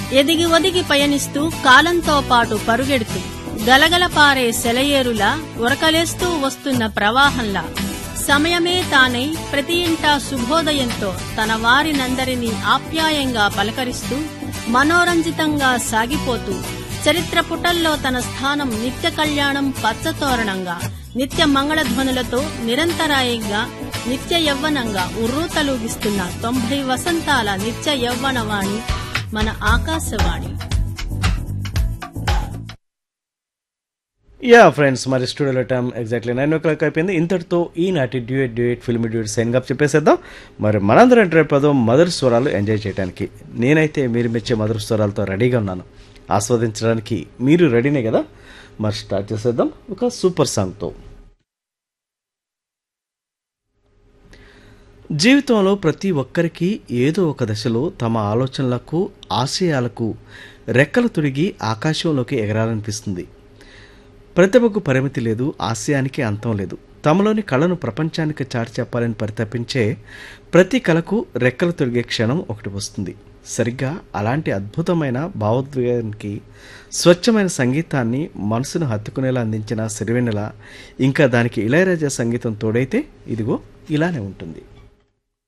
ఎదిగి ఒదిగి పయనిస్తూ కాలంతో పాటు పరుగెడుతూ గలగల పారే సెలయేరులా ఉరకలేస్తూ వస్తున్న ప్రవాహంలా సమయమే తానై ప్రతి ఇంటా శుభోదయంతో తన వారినందరినీ ఆప్యాయంగా పలకరిస్తూ మనోరంజితంగా సాగిపోతూ చరిత్ర పుటల్లో తన స్థానం నిత్య కళ్యాణం పచ్చతోరణంగా నిత్య మంగళధ్వనులతో నిరంతరాయంగా నిత్య యవ్వనంగా ఉర్రూతలూగిస్తున్న తొంభై వసంతాల నిత్య యవ్వనవాణి మన ఆకాశవాణి యా ఫ్రెండ్స్ మరి స్టూడియోలో time exactly nine o'clock అయిపోయింది ఇంతటితో ఈనాటి duet duet film duet sign గా చెప్పేసేద్దాం మరి మనందరం ట్రై పదం మధుర స్వరాలు ఎంజాయ్ చేయడానికి నేనైతే మీరు మెచ్చే మధుర స్వరాలతో రెడీగా ఉన్నాను ఆస్వాదించడానికి మీరు రెడీనే కదా మరి స్టార్ట్ చేసేద్దాం ఒక సూపర్ సాంగ్తో జీవితంలో ప్రతి ఒక్కరికి ఏదో ఒక దశలో తమ ఆలోచనలకు ఆశయాలకు రెక్కలు తొడిగి ఆకాశంలోకి ఎగరాలనిపిస్తుంది ప్రతిభకు పరిమితి లేదు ఆశయానికి అంతం లేదు తమలోని కళను ప్రపంచానికి చాటి చెప్పాలని పరితపించే ప్రతి కళకు రెక్కలు తొడిగే క్షణం ఒకటి వస్తుంది సరిగ్గా అలాంటి అద్భుతమైన భావోద్వేగానికి స్వచ్ఛమైన సంగీతాన్ని మనసును హత్తుకునేలా అందించిన సిరివెన్నెల ఇంకా దానికి ఇళయరాజా సంగీతం తోడైతే ఇదిగో ఇలానే ఉంటుంది